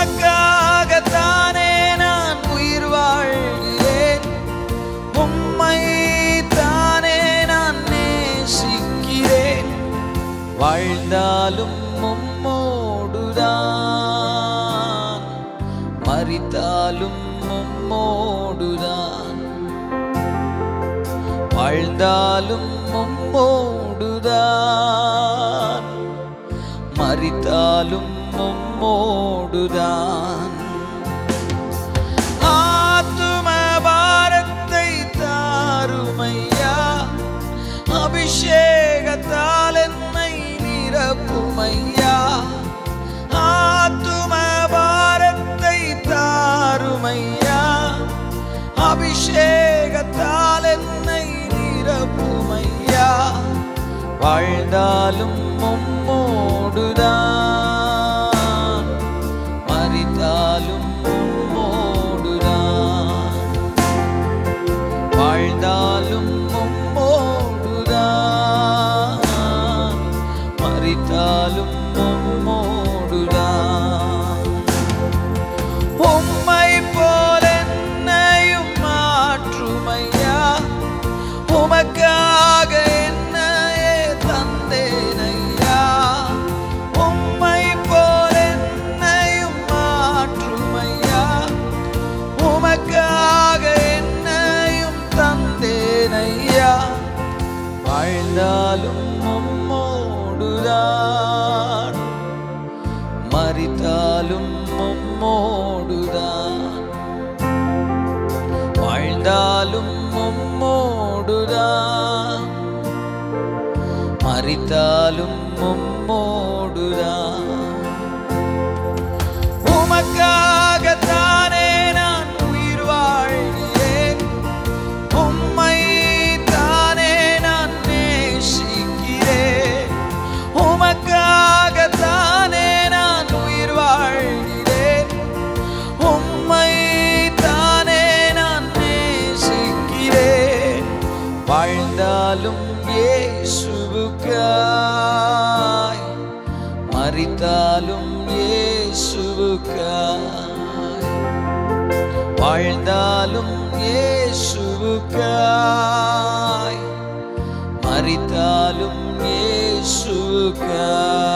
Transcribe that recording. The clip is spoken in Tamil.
உமக்காகத்தானே நான் உயிர் வாழ்கிறேன் உம்மை தானே நான் நேசிக்கிறேன் வாழ்ந்தாலும் உம்மோடுதான் மறித்தாலும் உம்மோடுதான் வாழ்ந்தாலும் உம்மோடுதான் மறித்தாலும் உம்மோடுதான் ஆத்தும பாரத்தை தாருமையா அபிஷேகத்தால் என்னை நிரப்புமையா ஆத்தும பாரத்தை தாருமையா அபிஷேகத்தால் என்னை நிரப்புமையா வாழ்ந்தாலும் உம்மோடுதான் மறித்தாலும் உம்மோடுதான் வாழ்ந்தாலும் உம்மோடுதான் மறித்தாலும் உம்மோடுதான் உம்மை போல என்னையும் மாற்றுமையா உமக்காக என்னையே தந்தேனையா உம்மை போல என்னையும் மாற்றுமையா உமக்காக என்னையும் தந்தேனையா வாழ்ந்தாலும் உம்மோடுதான் மறித்தாலும் உம்மோடுதான் வாழ்ந்தாலும் உம்மோடுதான் மறித்தாலும் உம்மோடுதான் உமக்காகத்தானே நான் உயிர் வாழ்கிறேன் உம்மை தானே நான் நேசிக்கிறேன் உமக்காகத்தானே நான் உயிர் வாழ்கிறேன் உம்மை தானே நான் நேசிக்கிறேன் வாழ்ந்தாலும் இயேசுவுக்காய் மறித்தாலும் இயேசுவுக்காய் வாழ்ந்தாலும் இயேசுவுக்காய் மறித்தாலும் இயேசுவுக்காய்